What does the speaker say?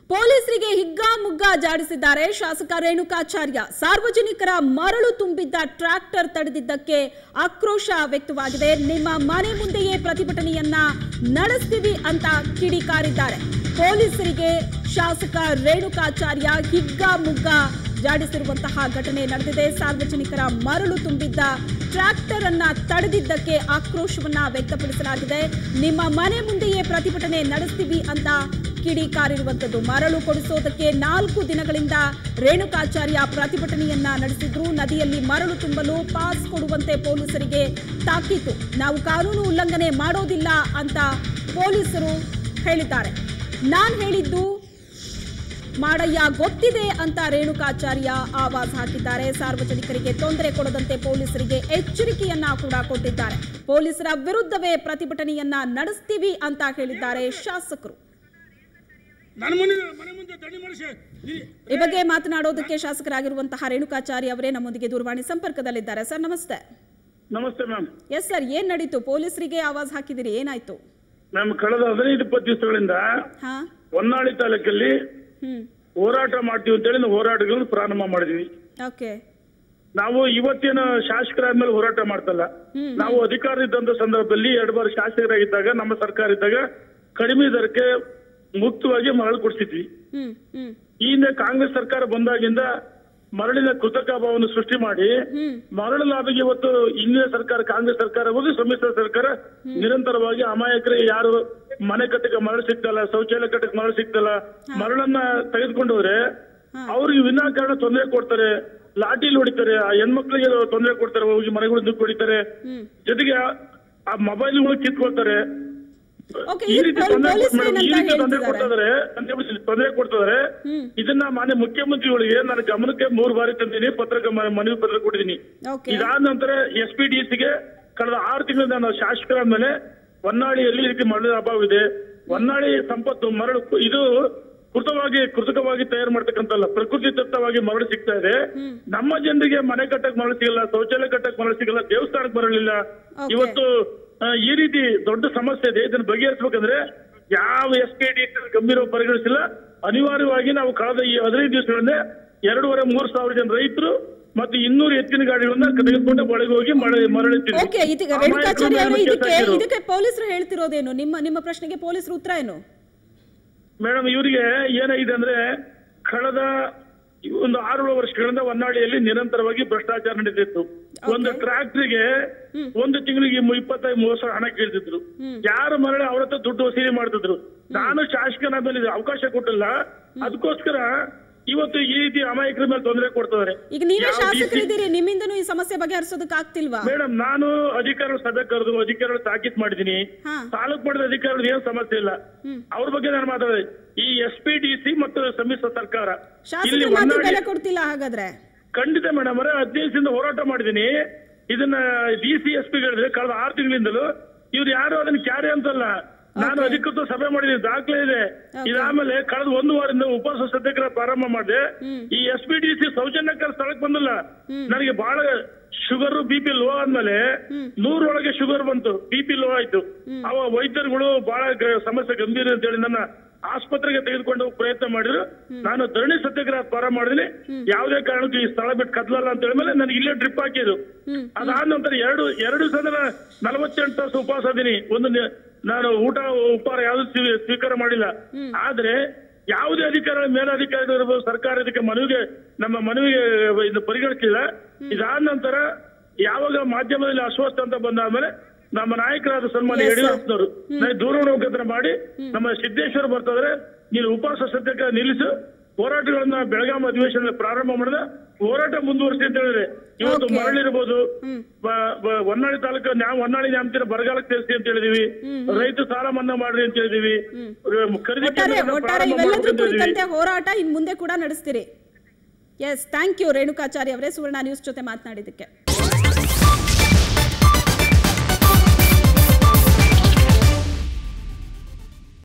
ಪೊಲೀಸರಿಗೆ ಹಿಗ್ಗಾಮುಗ್ಗಾ ಜಾಡಿಸಿದ್ದಾರೆ ಶಾಸಕ ರೇಣುಕಾಚಾರ್ಯ ಸಾರ್ವಜನಿಕರ ಮರಳು ತುಂಬಿದ್ದ ಟ್ರ್ಯಾಕ್ಟರ್ ತಡೆದಿದ್ದಕ್ಕೆ ಆಕ್ರೋಶ ವ್ಯಕ್ತವಾಗಿದೆ ನಿಮ್ಮ ಮನೆ ಮುಂದೆಯೇ ಪ್ರತಿಭಟನೆಯನ್ನ ನಡೆಸ್ತೀವಿ ಅಂತ ಕಿಡಿಕಾರಿದ್ದಾರೆ ಪೊಲೀಸರಿಗೆ ಶಾಸಕ ರೇಣುಕಾಚಾರ್ಯ ಹಿಗ್ಗಾಮುಗ್ಗಾ ಜಾಡಿಸಿರುವಂತಹ ಘಟನೆ ನಡೆದಿದೆ ಸಾರ್ವಜನಿಕರ ಮರಳು ತುಂಬಿದ್ದ ಟ್ರ್ಯಾಕ್ಟರ್ ಅನ್ನ ತಡೆದಿದ್ದಕ್ಕೆ ಆಕ್ರೋಶವನ್ನ ವ್ಯಕ್ತಪಡಿಸಲಾಗಿದೆ ನಿಮ್ಮ ಮನೆ ಮುಂದೆಯೇ ಪ್ರತಿಭಟನೆ ನಡೆಸ್ತೀವಿ ಅಂತ ಕಿಡಿಕಾರಿರುವಂತದ್ದು ಮರಳು ಕೊಡಿಸೋದಕ್ಕೆ ನಾಲ್ಕು ದಿನಗಳಿಂದ ರೇಣುಕಾಚಾರ್ಯ ಪ್ರತಿಭಟನೆಯನ್ನ ನಡೆಸಿದ್ರು ನದಿಯಲ್ಲಿ ಮರಳು ತುಂಬಲು ಪಾಸ್ ಕೊಡುವಂತೆ ಪೊಲೀಸರಿಗೆ ತಾಕೀತು ನಾವು ಕಾನೂನು ಉಲ್ಲಂಘನೆ ಮಾಡೋದಿಲ್ಲ ಅಂತ ಪೊಲೀಸರು ಹೇಳಿದ್ದಾರೆ ನಾನ್ ಹೇಳಿದ್ದು ಮಾಡಯ್ಯ ಗೊತ್ತಿದೆ ಅಂತ ರೇಣುಕಾಚಾರ್ಯ ಆವಾಜ್ ಹಾಕಿದ್ದಾರೆ ಸಾರ್ವಜನಿಕರಿಗೆ ತೊಂದರೆ ಕೊಡದಂತೆ ಪೊಲೀಸರಿಗೆ ಎಚ್ಚರಿಕೆಯನ್ನ ಕೂಡ ಕೊಟ್ಟಿದ್ದಾರೆ ಪೊಲೀಸರ ವಿರುದ್ಧವೇ ಪ್ರತಿಭಟನೆಯನ್ನ ನಡೆಸ್ತೀವಿ ಅಂತ ಹೇಳಿದ್ದಾರೆ ಶಾಸಕರು ನನ್ನ ಮನೆ ಮನೆ ಮುಂದೆ ದಂಡಿ ಮಾಡಿಸಿ ಈ- ಈ ಬಗ್ಗೆ ಮಾತನಾಡೋದಕ್ಕೆ ಶಾಸಕರಾಗಿರುವಂತಹ ರೇಣುಕಾಚಾರ್ಯ ಅವರೇ ನಮ್ಮೊಂದಿಗೆ ದೂರವಾಣಿ ಸಂಪರ್ಕದಲ್ಲಿದ್ದಾರೆ ಸರ್ ನಮಸ್ತೆ ನಮಸ್ತೆ ಮ್ಯಾಮ್ ಎಸ್ ಸರ್ ಏನ್ ನಡೀತು ಪೊಲೀಸರಿಗೆ ಆವಾಜ್ ಹಾಕಿದಿರಿ ಏನಾಯ್ತು ಮ್ಯಾಮ್ ಕಳೆದ ಹದಿನೈದು ಇಪ್ಪತ್ತು ದಿವಸಗಳಿಂದ ಹಾ ಹೊನ್ನಾಳಿ ತಾಲೂಕಲ್ಲಿ ಹ್ಮ್ ಹೋರಾಟ ಮಾಡ್ತೀವಿ ಅಂತೇಳಿ ನಾವು ಹೋರಾಟಗಳನ್ನು ಪ್ರಾರಂಭ ಮಾಡಿದ್ವಿ ಓಕೆ ನಾವು ಇವತ್ತೇನು ಶಾಸಕರಾದ್ಮೇಲೆ ಹೋರಾಟ ಮಾಡ್ತಲ್ಲ ಹ್ಮ್. ನಾವು ಅಧಿಕಾರ ಇದ್ದಂತ ಸಂದರ್ಭದಲ್ಲಿ ಎರಡು ಬಾರಿ ಶಾಸಕರಾಗಿದ್ದಾಗ ನಮ್ಮ ಸರ್ಕಾರ ಇದ್ದಾಗ ಕಡಿಮೆ ದರಕ್ಕೆ ಮುಕ್ತವಾಗಿ ಮರಳು ಕೊಡ್ಸಿದ್ವಿ ಹ್ಮ್ ಹ್ಮ್ ಈ ಹಿಂದೆ ಕಾಂಗ್ರೆಸ್ ಸರ್ಕಾರ ಬಂದಾಗಿಂದ ಮರಳಿನ ಕೃತಕ ಅಭಾವವನ್ನು ಸೃಷ್ಟಿ ಮಾಡಿ ಹ್ಮ್ ಮರಳು ಲಾಭಿಗೆ ಇವತ್ತು ಇಂದಿನ ಸರ್ಕಾರ ಕಾಂಗ್ರೆಸ್ ಸರ್ಕಾರ ಹೋಗಿ ಸಮ್ಮಿಶ್ರ ಸರ್ಕಾರ ನಿರಂತರವಾಗಿ ಅಮಾಯಕರಿಗೆ ಯಾರು ಮನೆ ಕಟ್ಟಕ್ಕೆ ಮರಳು ಸಿಗ್ತಲ್ಲ ಶೌಚಾಲಯ ಕಟ್ಟಕ್ಕೆ ಮರಳು ಸಿಗ್ತಲ್ಲ ಮರಳನ್ನ ತೆಗೆದುಕೊಂಡು ಹೋದ್ರೆ ಅವ್ರಿಗೆ ವಿನಾಕಾರಣ ತೊಂದರೆ ಕೊಡ್ತಾರೆ ಲಾಠಿಲಿ ಹೊಡಿತಾರೆ ಆ ಹೆಣ್ಮಕ್ಳಿಗೆ ತೊಂದರೆ ಕೊಡ್ತಾರೆ ಹೋಗಿ ಮನೆಗಳು ದುಡ್ಡು ಹೊಡಿತಾರೆ ಹ್ಮ್ ಜೊತೆಗೆ ಆ- ಆ ಮೊಬೈಲ್ಗಳು ಕಿತ್ಕೊಳ್ತಾರೆ ಓಕೆ ಈ ರೀತಿ ತೊಂದರೆ ಪೊಲೀಸರು ಮೇಡಮ್, ಈ ಏನಂತ ರೀತಿ ತೊಂದರೆ ಹೇಳ್ತಿದ್ದಾರೆ ಕೊಡ್ತಿದ್ದಾರೆ ಅಂತ ಹೇಳಿ ತೊಂದರೆ ಕೊಡ್ತಿದ್ದಾರೆ ಹ್ಮ್ ಇದನ್ನ ಮಾನ್ಯ ಮುಖ್ಯಮಂತ್ರಿಗಳಿಗೆ ನನ್ನ ಗಮನಕ್ಕೆ ಮೂರು ಬಾರಿ ತಂದಿನಿ ಪತ್ರ ಮನವಿ ಪತ್ರ ಕೊಟ್ಟಿದ್ದೀನಿ ಓಕೆ ಇದಾದ ನಂತರ ಎಸ್ ಪಿ ಡಿ ಗೆ ಕಳೆದ ಆರು ತಿಂಗಳಿಂದ ನಾವು ಶಾಸಕರ ಮೇಲೆ ಹೊನ್ನಾಳಿಯಲ್ಲಿ ಈ ರೀತಿ ಮರಳಿನ ಅಭಾವ ಇದೆ ಹೊನ್ನಾಳಿ ಸಂಪತ್ತು ಮರಳು ಕು- ಇದು ಕೃತವಾಗಿ ಕೃತಕವಾಗಿ ತಯಾರು ಮಾಡ್ತಕ್ಕಂಥಲ್ಲ ಪ್ರಕೃತಿ ದತ್ತವಾಗಿ ಮರಳು ಸಿಗ್ತಾ ಇದೆ ನಮ್ಮ ಜನರಿಗೆ ಮನೆ ಕಟ್ಟಕ್ ಮರಳು ಸಿಗಲ್ಲ ಶೌಚಾಲಯ ಕಟ್ಟಕ್ ಮರಳು ಸಿಗಲ್ಲ ದೇವಸ್ಥಾನಕ್ಕೆ ಮರಳಿಲ್ಲ Okay. ಇವತ್ತು ಆ, ಈ ರೀತಿ ದೊಡ್ಡ ಸಮಸ್ಯೆ ಇದೆ ಇದನ್ನ ಬಗೆಹರಿಸಬೇಕಂದ್ರೆ ಯಾವ ಎಸ್ ಪಿ ಡಿ ಗಂಭೀರ ಪರಿಗಣಿಸಿಲ್ಲ ಅನಿವಾರ್ಯವಾಗಿ ನಾವು ಕಳೆದ ಈ ಹದಿನೈದು ದಿವಸಗಳಿಂದ ಎರಡೂವರೆ ಮೂರು ಸಾವಿರ ಜನ ರೈತರು ಮತ್ತು ಇನ್ನೂರು ಎತ್ತಿನ ಗಾಡಿಗಳನ್ನ ತೆಗೆದುಕೊಂಡು ಒಳಗೆ ಹೋಗಿ ಮಳೆ ಮರಳಿದ್ದೀವಿ ಓಕೆ ಇದೀಗ ರೇಣುಕಾಚಾರ್ಯ ಅವರೇ ಇದಕ್ಕೆ ಇದಕ್ಕೆ ಪೊಲೀಸರು ಹೇಳ್ತಿರೋದೇನು ನಿಮ್ಮ ನಿಮ್ಮ ಪ್ರಶ್ನೆಗೆ ಪೊಲೀಸರು ಉತ್ತರ ಏನು ಮೇಡಮ್ ಇವರಿಗೆ ಏನಾಗಿದೆ ಅಂದ್ರೆ ಕಳೆದ ಒಂದು ಆರು ವರ್ಷಗಳಿಂದ ಹೊನ್ನಾಳಿಯಲ್ಲಿ ನಿರಂತರವಾಗಿ ಭ್ರಷ್ಟಾಚಾರ ನಡೀತಿತ್ತು ಒಂದು ಟ್ರ್ಯಾಕ್ಟರ್ಗೆ ಒಂದು ತಿಂಗಳಿಗೆ ಇಪ್ಪತ್ತೈದು ಮೂವತ್ತು ಸಾವಿರ ಹಣ ಕೇಳ್ತಿದ್ರು ಯಾರು ಮರಳಿ ಅವ್ರ ಹತ್ರ ದುಡ್ಡು ವಸೂಲಿ ಮಾಡ್ತಿದ್ರು ನಾನು ಶಾಸಕನ ಮೇಲೆ ಇದು ಅವಕಾಶ ಕೊಟ್ಟಿಲ್ಲ ಅದಕ್ಕೋಸ್ಕರ ಇವತ್ತು ಈ ರೀತಿ ಅಮಾಯಕರ ಮೇಲೆ ತೊಂದರೆ ಕೊಡ್ತಿದ್ದಾರೆ ಈಗ ನೀವೇ ಯಾವ ಶಾಸಕರಿದ್ದೀರಿ ನಿಮ್ಮಿಂದನೂ ಈ ಸಮಸ್ಯೆ ಬಗೆಹರಿಸೋದಕ್ಕೆ ಆಗ್ತಿಲ್ವಾ ಮೇಡಮ್ ನಾನು ಅಧಿಕಾರಿಗಳ ಸಭೆ ಕರೆದು ಅಧಿಕಾರಿಗಳು ತಾಕೀತ್ ಮಾಡಿದ್ದೀನಿ ಹಾ ತಾಲೂಕು ಮಟ್ಟದ ಅಧಿಕಾರಿಗಳು ಏನು ಸಮಸ್ಯೆ ಇಲ್ಲ ಅವ್ರ ಬಗ್ಗೆ ನಾನು ಮಾತಾಡಿದೆ ಈ ಎಸ್ ಪಿ ಡಿ ಸಿ ಮತ್ತು ಸಮ್ಮಿಶ್ರ ಸರ್ಕಾರ ಇಲ್ಲಿ ಶಾಸಕರ ಮಾತು ಹೊನ್ನಾಳಿ ಬೆಲೆ ಕೊಡ್ತಿಲ್ಲ ಹಾಗಾದ್ರೆ ಖಂಡಿತ ಮೇಡಮ್ ಅವರೇ ಹದಿನೈದು ದಿವಸದಿಂದ ಹೋರಾಟ ಮಾಡಿದ್ದೀನಿ ಇದನ್ನ ಡಿ ಸಿ ಎಸ್ ಪಿ ಹೇಳಿದ್ರೆ ಕಳೆದ ಆರು ತಿಂಗಳಿಂದಲೂ ಇವ್ರು ಯಾರು ಅದನ್ನ ಕ್ಯಾರಿ ಅಂತಲ್ಲ ನಾನು ಅಧಿಕೃತ ಸಭೆ ಮಾಡಿದ್ದೀನಿ ದಾಖಲೆ ಇದೆ ಇದಾದ್ಮೇಲೆ ಕಳೆದ ಒಂದು ವಾರದಿಂದ ಉಪವಾಸ ಸತ್ಯಾಗ್ರಹ ಪ್ರಾರಂಭ ಮಾಡಿದೆ ಈ ಎಸ್ ಪಿ ಡಿ ಸಿ ಸೌಜನ್ಯಕರ ಸ್ಥಳಕ್ಕೆ ಬಂದಿಲ್ಲ ನನಗೆ ಬಹಳ ಶುಗರ್ ಬಿ ಪಿ ಲೋ ಆದ್ಮೇಲೆ ನೂರೊಳಗೆ ಶುಗರ್ ಬಂತು ಬಿ ಪಿ ಲೋ ಆಯ್ತು ಅವ ವೈದ್ಯರುಗಳು ಬಹಳ ಗ- ಸಮಸ್ಯೆ ಗಂಭೀರ ಅಂತ ಹೇಳಿ ನನ್ನ ಆಸ್ಪತ್ರೆಗೆ ತೆಗೆದುಕೊಂಡು ಹೋಗ್ ಪ್ರಯತ್ನ ಮಾಡಿದ್ರು ನಾನು ಧರಣಿ ಸತ್ಯಾಗ್ರಹ ಪ್ರಾರಂಭ ಮಾಡಿದ್ದೀನಿ ಯಾವುದೇ ಕಾರಣಕ್ಕೂ ಈ ಸ್ಥಳ ಬಿಟ್ಟು ಕದ್ಲಲ್ಲ ಅಂತ ಹೇಳಿ ಮೇಲೆ ನನಗೆ ಇಲ್ಲೇ ಡ್ರಿಪ್ ಹಾಕಿದ್ರು ಅದಾದ ನಂತರ ಎರಡು ಎರಡು ದಿವಸ ನಲವತ್ತೆಂಟು ತಾಸು ಉಪವಾಸ ಅದೀನಿ ಒಂದು ನಿ- ನಾನು ಊಟ ಉಪಹಾರ ಯಾವ್ದು ಸ್ವೀ- ಸ್ವೀಕಾರ ಮಾಡಿಲ್ಲ ಆದ್ರೆ ಯಾವುದೇ ಅಧಿಕಾರಿಗಳ ಮೇಲಧಿಕಾರಿಗಳು ಇರ್ಬೋದು ಸರ್ಕಾರ ಇದಕ್ಕೆ ಮನವಿಗೆ ನಮ್ಮ ಮನವಿಗೆ ಇದು ಪರಿಗಣಿಸಿಲ್ಲ ಇದಾದ ನಂತರ ಯಾವಾಗ ಮಾಧ್ಯಮದಲ್ಲಿ ಅಸ್ವಸ್ಥ ಅಂತ ಬಂದಾದ್ಮೇಲೆ ನಮ್ಮ ನಾಯಕರಾದ ಸನ್ಮಾನ್ಯ Yes, sir. ಯಡಿಯೂರಪ್ಪನವರು ನನಗೆ ದೂರವಾಣಿ ಮುಖಾಂತರ ಮಾಡಿ ನಮ್ಮ ಸಿದ್ದೇಶ್ವರ ಬರ್ತಾದ್ರೆ ನೀನು ಉಪವಾಸ ಸತ್ಯಕ್ಕೆ ನಿಲ್ಲಿಸು ಹೋರಾಟಗಳನ್ನ ಬೆಳಗಾಂ ಅಧಿವೇಶನದಲ್ಲಿ ಪ್ರಾರಂಭ ಮಾಡಿದ ಹೋರಾಟ ಮುಂದುವರಿಸಿ ಅಂತ ಹೇಳಿದ್ರೆ ಇವತ್ತು Okay. ಮರಳಿರ್ಬೋದು ಬ- ಬ- ಹೊನ್ನಾಳಿ ತಾಲೂಕು ನಾವು ಹೊನ್ನಾಳಿ ನ್ಯಾಮತಿನ ಬರಗಾಲಕ್ಕೆ ಸೇರಿಸಿ ಅಂತ ಹೇಳಿದೀವಿ ರೈತ ಸಾಲ ಮನ್ನಾ ಮಾಡ್ರಿ ಅಂತ ಹೇಳಿದೀವಿ ಖರೀದಿ ಒಟ್ಟಾರೆ ಕೇಂದ್ರಗಳನ್ನ ಒಟ್ಟಾರೆ ಪ್ರಾರಂಭ ಇವೆಲ್ಲದ್ರ ಮಾಡ್ಬೇಕು ಅಂತ ಹೇಳಿದೀವಿ ಕುರಿತಂತೆ ಹೋರಾಟ ಇನ್ ಮುಂದೆ ಕೂಡ ನಡೆಸ್ತೀರಿ ಎಸ್ ಥ್ಯಾಂಕ್ ಯು ರೇಣುಕಾಚಾರ್ಯ ಅವರೇ ಸುವರ್ಣ ನ್ಯೂಸ್ ಜೊತೆ ಮಾತನಾಡಿದ್ದಕ್ಕೆ